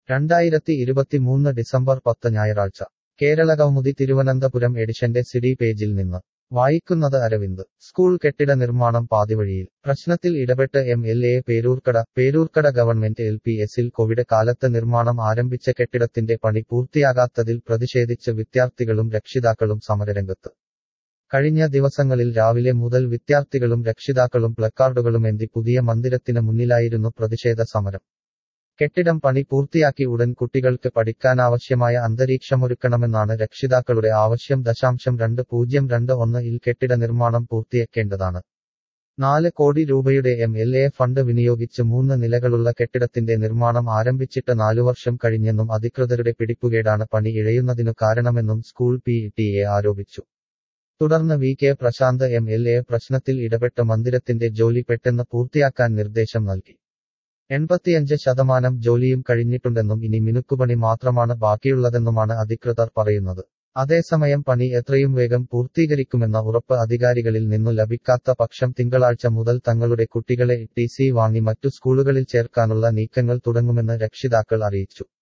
രണ്ടായിരത്തി ഇരുപത്തിമൂന്ന് ഡിസംബർ പത്ത് ഞായറാഴ്ച കേരളകൗമുദി തിരുവനന്തപുരം എഡിഷന്റെ സിഡി പേജിൽ നിന്ന് വായിക്കുന്നത് അരവിന്ദ് സ്കൂൾ കെട്ടിട നിർമ്മാണം പാതിവഴിയിൽ പ്രശ്നത്തിൽ ഇടപെട്ട് M L A Peroorkada Peroorkada government L P എസിൽ കോവിഡ് കാലത്ത് നിർമ്മാണം ആരംഭിച്ച കെട്ടിടത്തിന്റെ പണി പൂർത്തിയാകാത്തതിൽ പ്രതിഷേധിച്ച് വിദ്യാർത്ഥികളും രക്ഷിതാക്കളും സമരരംഗത്ത് കഴിഞ്ഞ ദിവസങ്ങളിൽ രാവിലെ മുതൽ വിദ്യാർത്ഥികളും രക്ഷിതാക്കളും പ്ലക്കാർഡുകളുമേന്തി പുതിയ മന്ദിരത്തിന് മുന്നിലായിരുന്നു പ്രതിഷേധ സമരം കെട്ടിടം പണി പൂർത്തിയാക്കി ഉടൻ കുട്ടികൾക്ക് പഠിക്കാനാവശ്യമായ അന്തരീക്ഷമൊരുക്കണമെന്നാണ് രക്ഷിതാക്കളുടെ ആവശ്യം ദശാംശം രണ്ട് പൂജ്യം രണ്ട് ഒന്ന് ഇൽ കെട്ടിട നിർമ്മാണം പൂർത്തിയാക്കേണ്ടതാണ് നാല് കോടി രൂപയുടെ എം എൽ എ ഫണ്ട് വിനിയോഗിച്ച് മൂന്ന് നിലകളുള്ള കെട്ടിടത്തിന്റെ നിർമ്മാണം ആരംഭിച്ചിട്ട് നാലു വർഷം കഴിഞ്ഞെന്നും അധികൃതരുടെ പിടിപ്പുകേടാണ് പണി ഇഴയുന്നതിനു കാരണമെന്നും സ്കൂൾ പി ടി എ ആരോപിച്ചു തുടർന്ന് V K Prasanth M L A പ്രശ്നത്തിൽ ഇടപെട്ട് മന്ദിരത്തിന്റെ ജോലി പെട്ടെന്ന് പൂർത്തിയാക്കാൻ നിർദ്ദേശം നൽകി എൺപത്തിയഞ്ച് ശതമാനം ജോലിയും കഴിഞ്ഞിട്ടുണ്ടെന്നും ഇനി മിനുക്കുപണി മാത്രമാണ് ബാക്കിയുള്ളതെന്നുമാണ് അധികൃതർ പറയുന്നത് അതേസമയം പണി എത്രയും വേഗം പൂർത്തീകരിക്കുമെന്ന ഉറപ്പ് അധികാരികളിൽ നിന്നു ലഭിക്കാത്ത പക്ഷം തിങ്കളാഴ്ച മുതൽ തങ്ങളുടെ കുട്ടികളെ ടി സി വാങ്ങി മറ്റു സ്കൂളുകളിൽ ചേർക്കാനുള്ള നീക്കങ്ങൾ തുടങ്ങുമെന്ന് രക്ഷിതാക്കൾ അറിയിച്ചു